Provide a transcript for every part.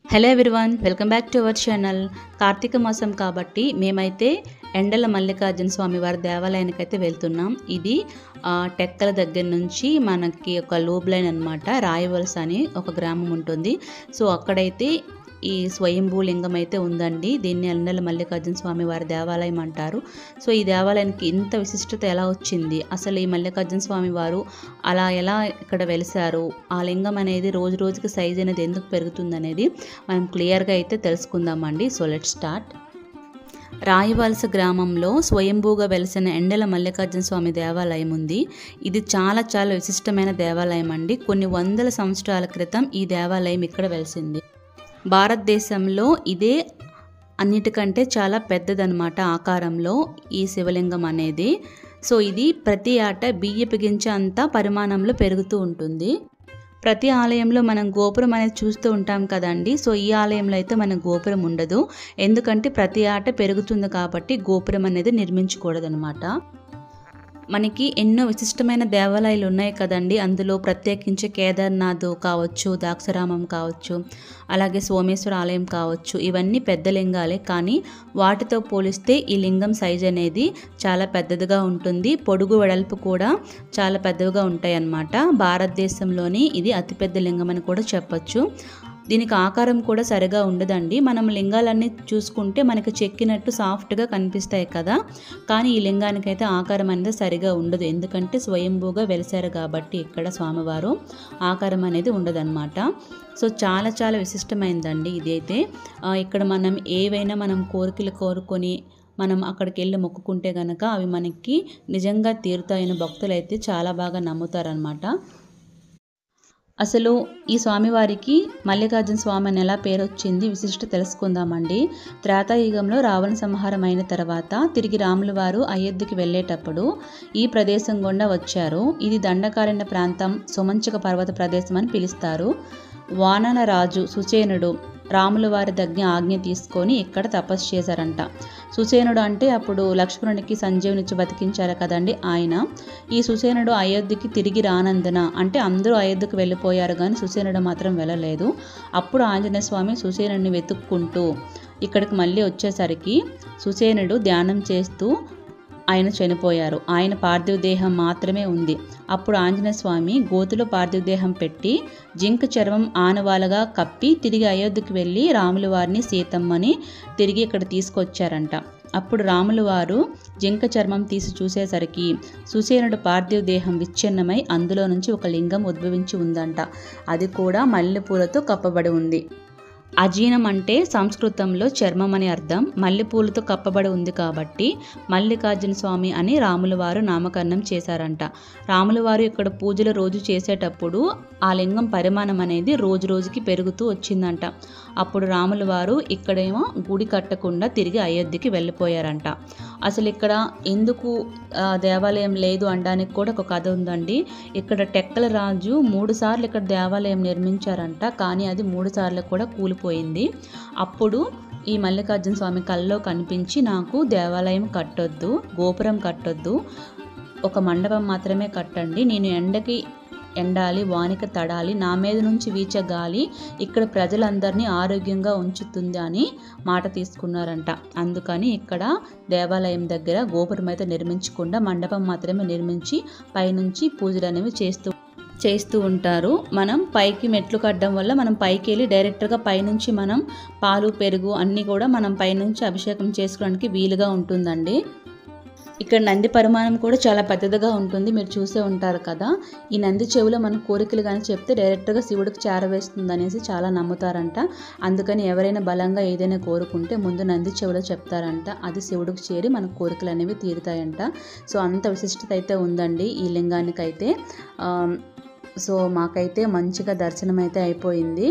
hello everyone welcome back to our channel Karthika మాసం కాబట్టి మేమైతే ఎండల మల్లికార్జున స్వామి వారి దేవాలయానికి అయితే వెళ్తున్నాం ఇది ఆ, టెక్కల దగ్గర నుంచి మనకి ఒక లూబ్ లైన్ అనమాట రాయవలస అని ఒక గ్రామం ఉంటుంది సో అక్కడైతే ఈ స్వయంభూ లింగం అయితే ఉందండి దీన్ని ఎండల మల్లికార్జున స్వామి వారి దేవాలయం అంటారు సో ఈ దేవాలయానికి ఇంత విశిష్టత ఎలా వచ్చింది అసలు ఈ మల్లికార్జున స్వామి వారు అలా ఎలా ఇక్కడ వెలిసారు ఆ లింగం అనేది రోజు రోజుకి సైజ్ అనేది ఎందుకు పెరుగుతుంది అనేది మనం క్లియర్గా అయితే తెలుసుకుందామండి సో లెట్ స్టార్ట్ రాయవలస గ్రామంలో స్వయంభూగా వెలిసిన ఎండల మల్లికార్జున స్వామి దేవాలయం ఉంది ఇది చాలా చాలా విశిష్టమైన దేవాలయం అండి కొన్ని వందల సంవత్సరాల క్రితం ఈ దేవాలయం ఇక్కడ వెలిసింది భారతదేశంలో ఇదే అన్నిటికంటే చాలా పెద్దదన్నమాట ఆకారంలో ఈ శివలింగం అనేది సో ఇది ప్రతి ఆట బియ్యపు గింజ అంతా పరిమాణంలో పెరుగుతూ ఉంటుంది ప్రతి ఆలయంలో మనం గోపురం అనేది చూస్తూ ఉంటాం కదండి సో ఈ ఆలయంలో అయితే మన గోపురం ఉండదు ఎందుకంటే ప్రతి ఆట పెరుగుతుంది కాబట్టి గోపురం అనేది నిర్మించకూడదనమాట మనకి ఎన్నో విశిష్టమైన దేవాలయాలు ఉన్నాయి కదండి అందులో ప్రత్యేకించి కేదార్నాథ్ కావచ్చు దాక్షరామం కావచ్చు అలాగే సోమేశ్వర ఆలయం కావచ్చు ఇవన్నీ పెద్ద లింగాలే కానీ వాటితో పోలిస్తే ఈ లింగం సైజ్ అనేది చాలా పెద్దదిగా ఉంటుంది పొడుగు వెడల్పు కూడా చాలా పెద్దవిగా ఉంటాయి అన్నమాట భారతదేశంలోని ఇది అతిపెద్ద లింగం అని కూడా చెప్పొచ్చు దీనికి ఆకారం కూడా సరిగా ఉండదండి మనం లింగాలన్నీ చూసుకుంటే మనకి చెక్కినట్టు సాఫ్ట్గా కనిపిస్తాయి కదా కానీ ఈ లింగానికైతే ఆకారం అనేది సరిగా ఉండదు ఎందుకంటే స్వయంభూగా వెలిసారు కాబట్టి ఇక్కడ స్వామివారు ఆకారం అనేది ఉండదన్నమాట సో చాలా చాలా విశిష్టమైందండి ఇదైతే ఆ, ఇక్కడ మనం ఏవైనా మనం కోరికలు కోరుకొని మనం అక్కడికి వెళ్ళి మొక్కుకుంటే కనుక అవి మనకి నిజంగా తీరుతాయని భక్తులు అయితే చాలా బాగా నమ్ముతారనమాట అసలు ఈ స్వామివారికి మల్లికార్జున స్వామి అని ఎలా పేరు వచ్చింది విశిష్ట తెలుసుకుందామండి త్రేతాయుగంలో రావణ సంహారం అయిన తర్వాత తిరిగి రాముల వారు అయోధ్యకి వెళ్ళేటప్పుడు ఈ ప్రదేశం గుండా వచ్చారు ఇది దండకారణ్య ప్రాంతం సుమంచక పర్వత ప్రదేశం అని పిలుస్తారు వానన రాజు సుచేనుడు రాముల వారి దగ్గర ఆజ్ఞ తీసుకొని ఇక్కడ తపస్సు చేశారంట సుసేనుడు అంటే అప్పుడు లక్ష్మణుడికి సంజీవునిచ్చి బతికించారు కదండి ఆయన ఈ సుసేనుడు అయోధ్యకి తిరిగి రానందున అంటే అందరూ అయోధ్యకు వెళ్ళిపోయారు కానీ సుసేనుడు మాత్రం వెళ్ళలేదు అప్పుడు ఆంజనేయ స్వామి సుసేనుడిని వెతుక్కుంటూ ఇక్కడికి మళ్ళీ వచ్చేసరికి సుసేనుడు ధ్యానం చేస్తూ ఆయన చనిపోయారు ఆయన పార్థివ దేహం మాత్రమే ఉంది అప్పుడు ఆంజనేయ స్వామి గోతులో పార్థివ దేహం పెట్టి జింక చర్మం ఆనవాలుగా కప్పి తిరిగి అయోధ్యకి వెళ్ళి రాముల వారిని సీతమ్మని తిరిగి ఇక్కడ తీసుకొచ్చారంట అప్పుడు రాముల వారు జింక చర్మం తీసి చూసేసరికి సుసేనుడు పార్థివ దేహం విచ్ఛిన్నమై అందులో నుంచి ఒక లింగం ఉద్భవించి ఉందంట అది కూడా మల్లెపూలతో కప్పబడి ఉంది అజీనం అంటే సంస్కృతంలో చర్మం అని అర్థం మల్లెపూలతో కప్పబడి ఉంది కాబట్టి మల్లికార్జున స్వామి అని రాముల వారు నామకరణం చేశారంట రాముల వారు ఇక్కడ పూజలు రోజు చేసేటప్పుడు ఆ లింగం పరిమాణం అనేది రోజు రోజుకి పెరుగుతూ వచ్చిందంట అప్పుడు రాముల వారు ఇక్కడేమో గుడి కట్టకుండా తిరిగి అయోధ్యకి వెళ్ళిపోయారంట అసలు ఇక్కడ ఎందుకు ఆ, దేవాలయం లేదు అనడానికి కూడా ఒక కథ ఉందండి ఇక్కడ టెక్కల రాజు మూడు సార్లు ఇక్కడ దేవాలయం నిర్మించారంట కానీ అది మూడు సార్లు కూడా కూలిపోయింది అప్పుడు ఈ మల్లికార్జున స్వామి కల్లో కనిపించి నాకు దేవాలయం కట్టొద్దు గోపురం కట్టొద్దు ఒక మండపం మాత్రమే కట్టండి నేను ఎండకి ఎండాలి వానిక తడాలి నా మీద నుంచి వీచే గాలి ఇక్కడ ప్రజలందరినీ ఆరోగ్యంగా ఉంచుతుంది అని మాట తీసుకున్నారంట అందుకని ఇక్కడ దేవాలయం దగ్గర గోపురం అయితే నిర్మించకుండా మండపం మాత్రమే నిర్మించి పైనుంచి పూజలు అనేవి చేస్తూ చేస్తూ ఉంటారు మనం పైకి మెట్లు కట్టడం వల్ల మనం పైకి వెళ్ళి డైరెక్ట్గా పైనుంచి మనం పాలు పెరుగు అన్నీ కూడా మనం పైనుంచి అభిషేకం చేసుకోవడానికి వీలుగా ఉంటుందండి ఇక్కడ నంది పరిమాణం కూడా చాలా పెద్దదిగా ఉంటుంది మీరు చూసే ఉంటారు కదా ఈ నంది చెవిలో మన కోరికలు కానీ చెప్తే డైరెక్ట్గా శివుడికి చేరవేస్తుంది అనేసి చాలా నమ్ముతారంట అందుకని ఎవరైనా బలంగా ఏదైనా కోరుకుంటే ముందు నంది చెవిలో చెప్తారంట అది శివుడికి చేరి మన కోరికలు అనేవి తీరుతాయంట సో అంత విశిష్టత అయితే ఉందండి ఈ లింగానికైతే ఆ, సో మాకైతే మంచిగా దర్శనం అయితే అయిపోయింది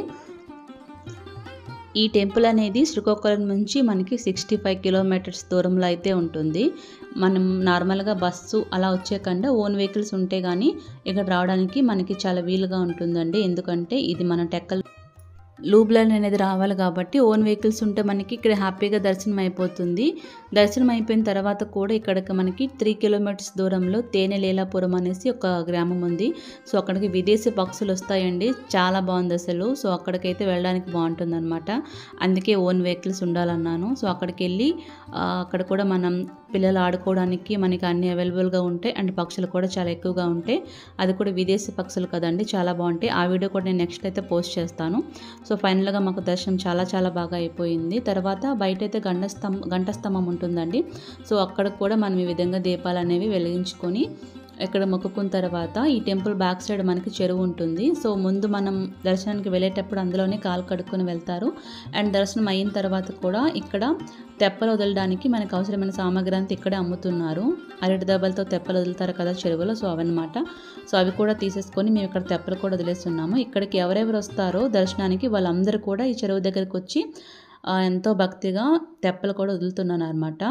ఈ టెంపుల్ అనేది శ్రీకాకుళం నుంచి మనకి సిక్స్టీ ఫైవ్ కిలోమీటర్స్ దూరంలో అయితే ఉంటుంది మనం నార్మల్గా బస్సు అలా వచ్చే కంటే ఓన్ వెహికల్స్ ఉంటే కానీ ఇక్కడ రావడానికి మనకి చాలా వీలుగా ఉంటుందండి ఎందుకంటే ఇది మన టెక్కల్ లూప్ లైన్ అనేది రావాలి కాబట్టి ఓన్ వెహికల్స్ ఉంటే మనకి ఇక్కడ హ్యాపీగా దర్శనం అయిపోతుంది దర్శనం అయిపోయిన తర్వాత కూడా ఇక్కడికి మనకి త్రీ కిలోమీటర్స్ దూరంలో తేనె లీలాపురం అనేసి ఒక గ్రామం ఉంది సో అక్కడికి విదేశీ పక్షులు వస్తాయండి చాలా బాగుంది అసలు సో అక్కడికైతే వెళ్ళడానికి బాగుంటుంది అనమాట అందుకే ఓన్ వెహికల్స్ ఉండాలన్నాను సో అక్కడికి వెళ్ళి ఆ, అక్కడ కూడా మనం పిల్లలు ఆడుకోవడానికి మనకి అన్ని అవైలబుల్గా ఉంటాయి అండ్ పక్షులు కూడా చాలా ఎక్కువగా ఉంటాయి అది కూడా విదేశీ పక్షులు కదండి చాలా బాగుంటాయి ఆ వీడియో కూడా నేను నెక్స్ట్ అయితే పోస్ట్ చేస్తాను సో ఫైనల్గా మాకు దర్శనం చాలా చాలా బాగా అయిపోయింది తర్వాత బయట అయితే గంట స్తం గంట స్తంభం ఉంటుందండి సో అక్కడ కూడా మనం ఈ విధంగా దీపాలు అనేవి వెలిగించుకొని ఇక్కడ మొక్కుకున్న తర్వాత ఈ టెంపుల్ బ్యాక్ సైడ్ మనకి చెరువు ఉంటుంది సో ముందు మనం దర్శనానికి వెళ్ళేటప్పుడు అందులోనే కాలు కడుక్కొని వెళ్తారు అండ్ దర్శనం అయిన తర్వాత కూడా ఇక్కడ తెప్పలు వదలడానికి మనకు అవసరమైన సామాగ్రి అంతా ఇక్కడే అమ్ముతున్నారు అరటి దెబ్బలతో తెప్పలు వదులుతారు కదా చెరువులో సో అవన్నమాట సో అవి కూడా తీసేసుకొని మేము ఇక్కడ తెప్పలు కూడా వదిలేస్తున్నాము ఇక్కడికి ఎవరెవరు వస్తారో దర్శనానికి వాళ్ళందరూ కూడా ఈ చెరువు దగ్గరికి వచ్చి ఆ, ఎంతో భక్తిగా తెప్పలు కూడా వదులుతున్నాను అనమాట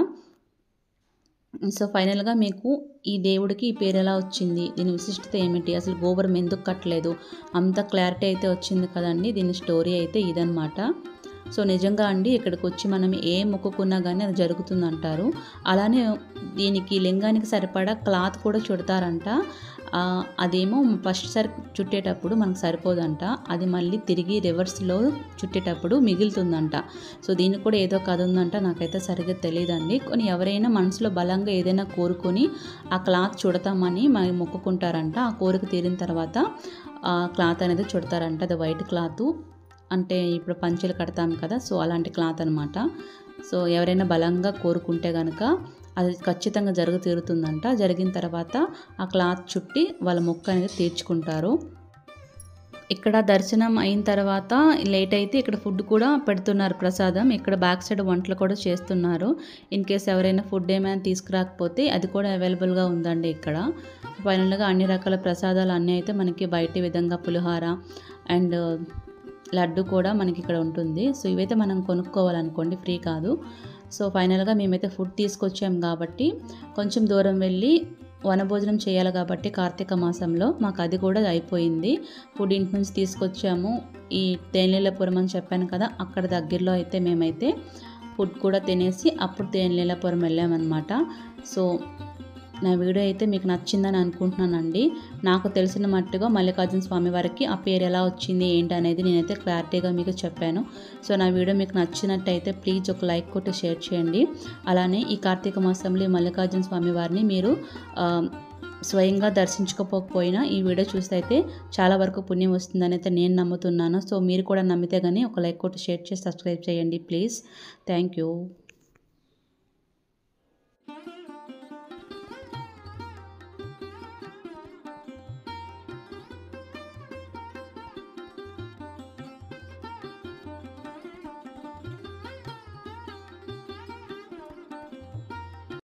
సో ఫైనల్గా మీకు ఈ దేవుడికి ఈ పేరు ఎలా వచ్చింది దీని విశిష్టత ఏమిటి అసలు గోపురం ఎందుకు కట్టలేదు అంత క్లారిటీ అయితే వచ్చింది కదండి దీని స్టోరీ అయితే ఇదనమాట సో నిజంగా అండి ఇక్కడికి వచ్చి మనం ఏ మొక్కుకున్నా కానీ అది జరుగుతుంది అంటారు అలానే దీనికి లింగానికి సరిపడా క్లాత్ కూడా చుడతారంట ఆ, అదేమో ఫస్ట్ సారి చుట్టేటప్పుడు మనకు సరిపోదంట అది మళ్ళీ తిరిగి రివర్స్లో చుట్టేటప్పుడు మిగులుతుందంట సో దీనికి కూడా ఏదో కథ ఉందంట నాకైతే సరిగ్గా తెలియదండి కొన్ని ఎవరైనా మనసులో బలంగా ఏదైనా కోరుకొని ఆ క్లాత్ చుడతామని మనం మొక్కుకుంటారంట ఆ కోరిక తీరిన తర్వాత ఆ క్లాత్ అనేది చుడతారంట అది వైట్ క్లాత్ అంటే ఇప్పుడు పంచెలు కడతాం కదా సో అలాంటి క్లాత్ అనమాట సో ఎవరైనా బలంగా కోరుకుంటే కనుక అది ఖచ్చితంగా జరుగు తీరుతుందంట జరిగిన తర్వాత ఆ క్లాత్ చుట్టి వాళ్ళ మొక్క అనేది తీర్చుకుంటారు ఇక్కడ దర్శనం అయిన తర్వాత లేట్ అయితే ఇక్కడ ఫుడ్ కూడా పెడుతున్నారు ప్రసాదం ఇక్కడ బ్యాక్ సైడ్ వంటలు కూడా చేస్తున్నారు ఇన్ కేస్ ఎవరైనా ఫుడ్ ఏమైనా తీసుకురాకపోతే అది కూడా అవైలబుల్గా ఉందండి ఇక్కడ ఫైనల్గా అన్ని రకాల ప్రసాదాలు అన్నీ అయితే మనకి బయట విధంగా పులిహోర అండ్ లడ్డు కూడా మనకి ఇక్కడ ఉంటుంది సో ఇవైతే మనం కొనుక్కోవాలనుకోండి ఫ్రీ కాదు సో ఫైనల్గా మేమైతే ఫుడ్ తీసుకొచ్చాం కాబట్టి కొంచెం దూరం వెళ్ళి వనభోజనం చేయాలి కాబట్టి కార్తీక మాసంలో మాకు అది కూడా అయిపోయింది ఫుడ్ ఇంటి నుంచి తీసుకొచ్చాము ఈ తేనెలపురం అని చెప్పాను కదా అక్కడ దగ్గరలో అయితే మేమైతే ఫుడ్ కూడా తినేసి అప్పుడు తేనెలపురం వెళ్ళామన్నమాట సో నా వీడియో అయితే మీకు నచ్చిందని అనుకుంటున్నానండి నాకు తెలిసిన మట్టుగా మల్లికార్జున స్వామి వారికి ఆ పేరు ఎలా వచ్చింది ఏంటి అనేది నేనైతే క్లారిటీగా మీకు చెప్పాను సో నా వీడియో మీకు నచ్చినట్టయితే ప్లీజ్ ఒక లైక్ కొట్టి షేర్ చేయండి అలానే ఈ కార్తీక మాసంలో ఈ మల్లికార్జున స్వామి వారిని మీరు ఆ, స్వయంగా దర్శించకపోకపోయినా ఈ వీడియో చూస్తే అయితే చాలా వరకు పుణ్యం వస్తుందని అయితే నేను నమ్ముతున్నాను సో మీరు కూడా నమ్మితే కానీ ఒక లైక్ కొట్టి షేర్ చేసి సబ్స్క్రైబ్ చేయండి ప్లీజ్ థ్యాంక్ యూ